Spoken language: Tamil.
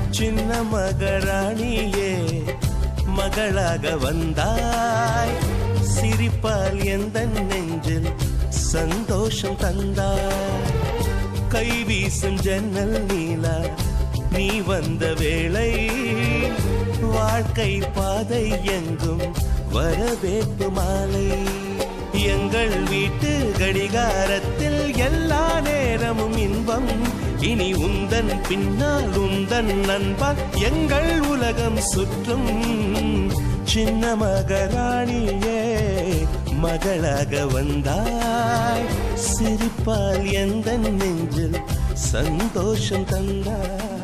சின்ன மகராணியே மகளாக வந்தாய் சிரிப்பால் எந்த நெஞ்சில் சந்தோஷம் தந்தாய் கை வீசும் ஜன்னல் நீலா நீ வந்த வேளை வாழ்க்கை பாதை எங்கும் வரவேற்பு மாலை எங்கள் வீட்டு கடிகாரத்தில் எல்லா நேரமும் இன்பம் இனி உந்தன் பின்னால் உந்தன் நண்பால் எங்கள் உலகம் சுற்றும் சின்ன மகராணியே மகளாக வந்தாய் சிரிப்பால் எந்த நெஞ்சில் சந்தோஷம் தந்தாய்